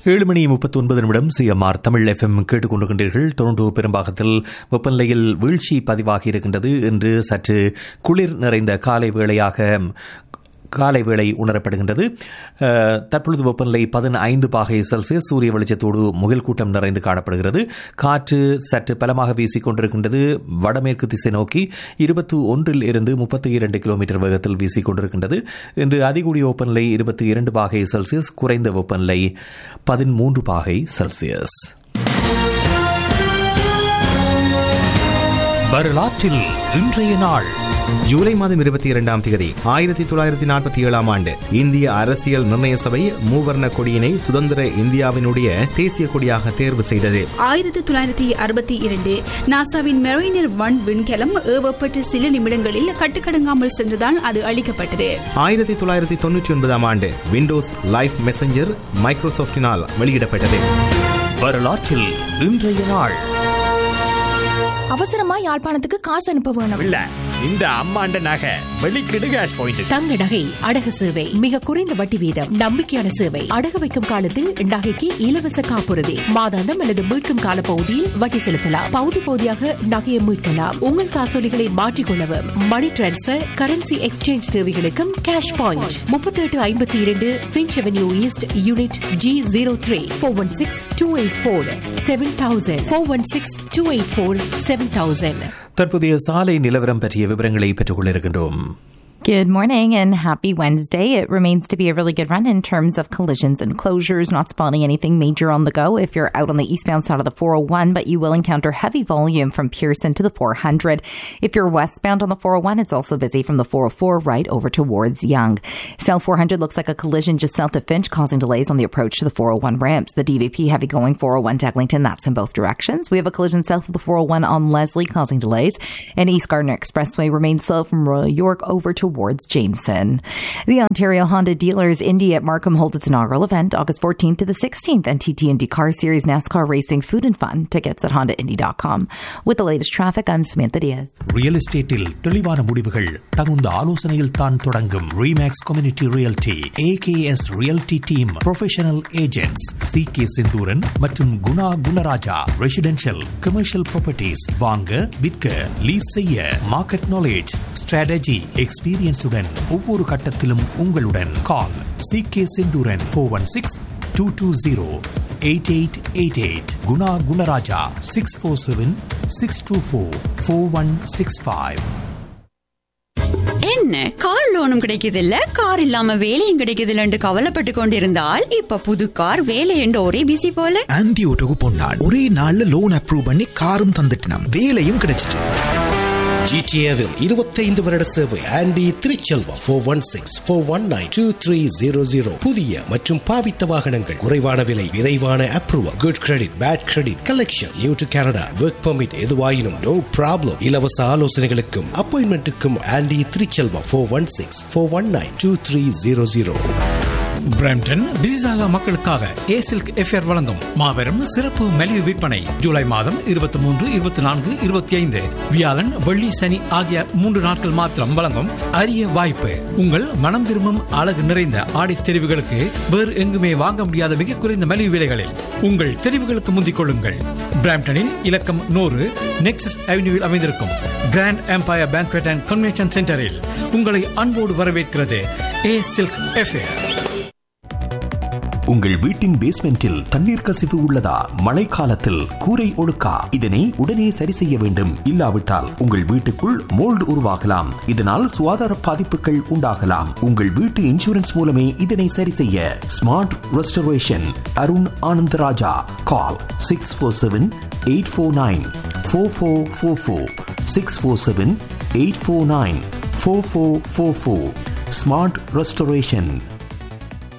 ஏழு மணி முப்பத்தி ஒன்பது நிமிடம் சிஎம்ஆர் தமிழ் எஃப்எம் கேட்டுக்கொண்டிருக்கின்றீர்கள் டொரண்டோ பெரும்பாகத்தில் வெப்பநிலையில் வீழ்ச்சி பதிவாகி இருக்கின்றது என்று சற்று குளிர் நிறைந்த காலை வேளையாக காலை வேளை உணரப்படுகின்றது அஹ், தற்பொழுது வெப்பநிலை பதினைந்து பாகை செல்சியஸ் சூரிய வெளிச்சத்தோடு முகில் கூட்டம் நிறைந்து காணப்படுகிறது காற்று சற்று பலமாக வீசிக் கொண்டிருக்கின்றது வடமேற்கு திசை நோக்கி இருபத்தி ஒன்றில் இருந்து முப்பத்தி இரண்டு கிலோமீட்டர் வேகத்தில் வீசிக் கொண்டிருக்கின்றது இன்று அதிகூடிய வெப்பநிலை இருபத்தி இரண்டு பாகை செல்சியஸ் குறைந்த வெப்பநிலை பதிமூன்று பாகை செல்சியஸ் வரலாற்றில் இன்றைய நாள் ஜூலை மாதம் இருபத்தி இரண்டாம் தேதி ஆயிரத்தி தொள்ளாயிரத்தி நாற்பத்தி ஏழாம் ஆண்டு இந்திய அரசியல் நிர்ணய சபை மூவர்ண கொடியினை சுதந்திர இந்தியாவினுடைய தேசிய கொடியாக தேர்வு செய்தது ஆயிரத்தி தொள்ளாயிரத்தி அறுபத்தி இரண்டு நாசாவின் மெரைனர் ஒன் விண்கலம் ஏவப்பட்டு சில நிமிடங்களில் கட்டுக்கடங்காமல் சென்றதால் அது அழிக்கப்பட்டது ஆயிரத்தி தொள்ளாயிரத்தி தொன்னூற்றி ஒன்பதாம் ஆண்டு விண்டோஸ் லைஃப் மெசஞ்சர் மைக்ரோசாப்டினால் வெளியிடப்பட்டது வரலாற்றில் இன்றைய நாள் அவசரமா யாழ்ப்பாணத்துக்கு காசு அனுப்ப வேணும் இல்ல இந்த அம்மாண்ட நகை வெளிக்கிடு கேஷ் பாயிண்ட் தங்க நகை அடகு சேவை மிக குறைந்த வட்டி வீதம் நம்பிக்கையான சேவை அடகு வைக்கும் காலத்தில் நகைக்கு இலவச காப்புறுதி மாதாந்தம் அல்லது மீட்கும் கால பகுதியில் வட்டி செலுத்தலாம் பகுதி பகுதியாக நகையை மீட்கலாம் உங்கள் காசோலிகளை மாற்றிக்கொள்ளவும் மணி டிரான்ஸ்பர் கரன்சி எக்ஸ்சேஞ்ச் தேவைகளுக்கும் கேஷ் பாயிண்ட் முப்பத்தி எட்டு ஐம்பத்தி இரண்டு Finch avenue east unit G zero three four one six two eight four seven thousand four one six two eight four seven thousand தற்போதைய சாலை நிலவரம் பற்றிய விவரங்களை பெற்றுக்கொள்ள இருக்கின்றோம் Good morning and happy Wednesday. It remains to be a really good run in terms of collisions and closures, not spotting anything major on the go if you're out on the eastbound side of the 401, but you will encounter heavy volume from Pearson to the 400. If you're westbound on the 401, it's also busy from the 404 right over towards Young. South 400 looks like a collision just south of Finch, causing delays on the approach to the 401 ramps. The DVP heavy going 401 to Eglinton, that's in both directions. We have a collision south of the 401 on Leslie, causing delays. And East Gardner Expressway remains slow from Royal York over towards Jameson. The Ontario Honda Dealers Indy at Markham holds its inaugural event August 14th to the 16th, and TT Car Series NASCAR Racing Food and Fun. Tickets at HondaIndy.com. With the latest traffic, I'm Samantha Diaz. Real எஸ்டேட்டில் தெளிவான முடிவுகள் தகுந்த ஆலோசனையில் தான் தொடங்கும் Remax community realty AKS realty team professional agents C K Senthuran மற்றும் Guna Gunarajah residential commercial properties வாங்க விற்க லீஸ் செய்ய மார்க்கெட் நாலேஜ் ஸ்ட்ராட்டஜி எக்ஸ்பீரியன்ஸுடன் ஒவ்வொரு கட்டத்திலும் உங்களுடன் call C K Senthuran four one six two two zero eight eight eight eight Guna Gunarajah six four seven six two four four one six five என்ன car லோனும் கிடைக்குது இல்ல கார் இல்லாம வேலையும் கிடைக்குது இல்லன்னு கவலைப்பட்டு கொண்டிருந்தால் இப்ப புது கார் வேலை என்று ஒரே பிசி போல ஆன்டி ஓட்டோக்கு பொன்னாள் ஒரே நாள்ல லோன் அப்ரூவ் பண்ணி காரும் தந்துட்டினாம் வேலையும் கிடைச்சிட்டு ஜிடிஏவில் இருபத்தைந்து வருட சேவை Andy Thiruchelvam four one six four one nine two three zero zero புதிய மற்றும் பாவித்த வாகனங்கள் குறைவான விலை விரைவான approval good credit bad credit collection new to Canada work permit எதுவாயினும் நோ ப்ராப்ளம் இலவச ஆலோசனைகளுக்கும் அப்பாயின்மெண்ட்டுக்கும் Andy Thiruchelvam four one six four one nine two three zero zero Brampton Mississauga மக்களுக்காக ஏ சில்க் எஃப்ஆர் வழங்கும் மாபெரும் சிறப்பு மலிவு விற்பனை ஜூலை மாதம் இருபத்தி மூன்று இருபத்தி நான்கு இருபத்தி ஐந்து வியாழன் வெள்ளி சனி ஆகிய மூன்று நாட்கள் மாத்திரம் வழங்கும் அரிய வாய்ப்பு உங்கள் மனம் விரும்பும் அழகு நிறைந்த ஆடை தெரிவுகளுக்கு வேறு எங்குமே வாங்க முடியாத மிக குறைந்த மலிவு விலைகளில் உங்கள் தெரிவுகளுக்கு முந்திக் கொள்ளுங்கள் பிராம்டனில் இலக்கம் நூறு நெக்ஸஸ் அவென்யூவில் அமைந்திருக்கும் grand empire banquet and convention சென்டரில் உங்களை அன்போடு வரவேற்கிறது ஏ சில்க் எஃப்ஏர் உங்கள் வீட்டின் பேஸ்மெண்டில் தண்ணீர் கசிவு உள்ளதா மழைக்காலத்தில் கூரை ஒழுக்கா இதனை உடனே சரி செய்ய வேண்டும் இல்லாவிட்டால் உங்கள் வீட்டுக்குள் மோல்டு உருவாகலாம் இதனால் சுகாதார பாதிப்புகள் உண்டாகலாம் உங்கள் வீட்டு இன்சூரன்ஸ் மூலமே இதனை சரி செய்ய smart restoration Arun Anandarajah call six four seven eight four nine four four four four six four seven eight four nine four four four four smart restoration